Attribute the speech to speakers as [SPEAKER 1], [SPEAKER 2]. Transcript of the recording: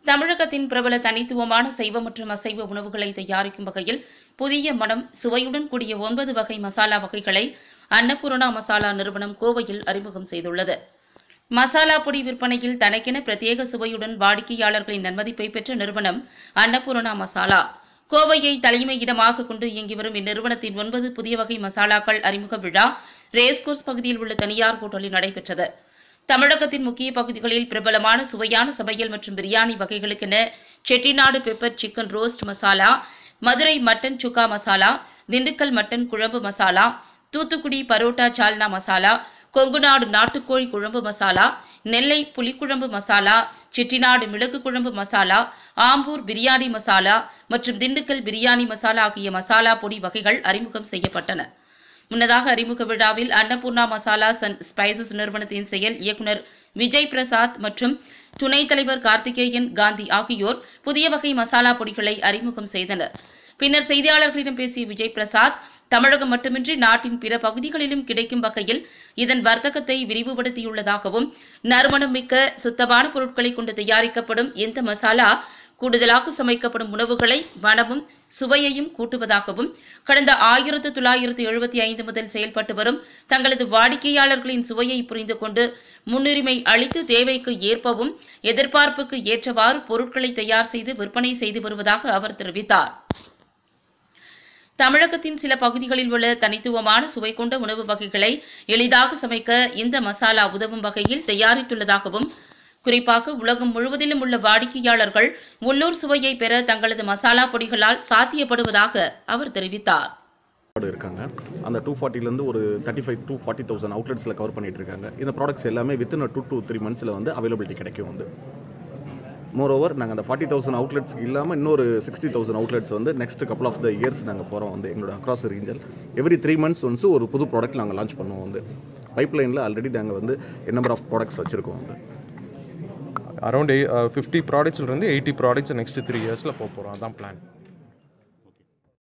[SPEAKER 1] தமிழகத்தின் பிரபல தனித்துவமான சைவ மற்றும் அசைவ உணவுகளை தயாரிக்கும் வகையில் புதிய மனம் சுவையுடன் கூடிய ஒன்பது வகை மசாலா வகைகளை அன்னபூர்ணா மசாலா நிறுவனம் கோவையில் அறிமுகம் செய்துள்ளது மசாலா பொடி விற்பனையில் தனக்கென பிரத்யேக சுவையுடன் வாடிக்கையாளர்களின் நன்மதிப்பை பெற்ற நிறுவனம் அன்னபூர்ணா மசாலா கோவையை தலைமை இடமாக கொண்டு இயங்கி வரும் இந்நிறுவனத்தின் ஒன்பது புதிய வகை மசாலாக்கள் அறிமுக விழா ரேஸ்கோர்ஸ் பகுதியில் உள்ள தனியார் ஹோட்டலில் நடைபெற்றது தமிழகத்தின் முக்கிய பகுதிகளில் பிரபலமான சுவையான சமையல் மற்றும் பிரியாணி வகைகளுக்கென Chettinad pepper chicken roast masala Madurai mutton chukka masala Dindigul mutton குழம்பு மசாலா தூத்துக்குடி பரோட்டா சால்னா மசாலா கொங்குநாடு நாட்டுக்கோழி குழம்பு மசாலா நெல்லை புலிக்குழம்பு மசாலா செட்டிநாடு மிளகு குழம்பு மசாலா ஆம்பூர் பிரியாணி மசாலா மற்றும் திண்டுக்கல் பிரியாணி மசாலா ஆகிய மசாலா பொடி வகைகள் அறிமுகம் செய்யப்பட்டன முன்னதாக அறிமுக விழாவில் அன்னபூர்ணா மசாலா அண்ட் ஸ்பைசஸ் நிறுவனத்தின் செயல் இயக்குனர் விஜய் பிரசாத் மற்றும் துணைத் தலைவர் கார்த்திகேயன் காந்தி ஆகியோர் புதிய வகை மசாலா பொடிகளை அறிமுகம் செய்தனர் பின்னர் செய்தியாளர்களிடம் பேசிய விஜய் பிரசாத் தமிழகம் மட்டுமின்றி நாட்டின் பிற பகுதிகளிலும் கிடைக்கும் வகையில் இதன் வர்த்தகத்தை விரிவுபடுத்தியுள்ளதாகவும் நறுமணம் மிக்க சுத்தமான பொருட்களை கொண்டு தயாரிக்கப்படும் இந்த மசாலா கூடுதலாக சமைக்கப்படும் உணவுகளை மனமும் சுவையையும் கூட்டுவதாகவும் கடந்த ஆயிரத்து தொள்ளாயிரத்து எழுபத்தி ஐந்து முதல் செயல்பட்டு வரும் தங்களது வாடிக்கையாளர்களின் சுவையை புரிந்து கொண்டு முன்னுரிமை அளித்து தேவைக்கு ஏற்பவும் எதிர்பார்ப்புக்கு ஏற்றவாறு பொருட்களை தயார் செய்து விற்பனை செய்து வருவதாக அவர் தெரிவித்தார் தமிழகத்தின் சில பகுதிகளில் உள்ள தனித்துவமான சுவை கொண்ட உணவு வகைகளை எளிதாக சமைக்க இந்த மசாலா உதவும் வகையில் தயாரித்துள்ளதாகவும் குறிப்பாக உலகம் முழுவதிலும் உள்ள வாடிக்கையாளர்கள் உள்ளூர் சுவையை பெற தங்களது மசாலா பொடிகளால் சாத்தியப்படுவதாக அவர் தெரிவித்தார்
[SPEAKER 2] ஆர்டர் இருக்காங்க அந்த டூ ஃபார்ட்டிலேருந்து ஒரு thirty five two forty thousand அவுட்லெட்ஸில் கவர் பண்ணிட்டு இருக்காங்க இந்த ப்ராடக்ட்ஸ் எல்லாமே வித்தின் டூ டூ த்ரீ மந்த்ஸில் வந்து அவைலபிலிட்டி கிடைக்கும் வந்து மோரோவர் நாங்கள் அந்த ஃபார்ட்டி தௌசண்ட் அவுட்லெட்ஸ்க்கு இல்லாமல் இன்னொரு சிக்ஸ்டி தௌசண்ட் அவுட்லெட்ஸ் வந்து next couple of the years நாங்கள் போகிறோம் வந்து எங்களோட across region every three months once ஒரு புது ப்ராடக்ட் நாங்கள் லான்ச் பண்ணுவோம் வந்து பைப்லைனில் ஆல்ரெடி நாங்கள் வந்து நம்பர் ஆஃப் ப்ராடக்ட்ஸ் வச்சுருக்கோம் வந்து
[SPEAKER 3] அரௌண்ட் ஃபிஃப்டி ப்ராடக்ட்ஸ்லேருந்து எயிட்டி ப்ராடக்ட்ஸ் நெக்ஸ்ட் த்ரீ இயர்ஸில் போக போகிறோம் அதான் பிளான்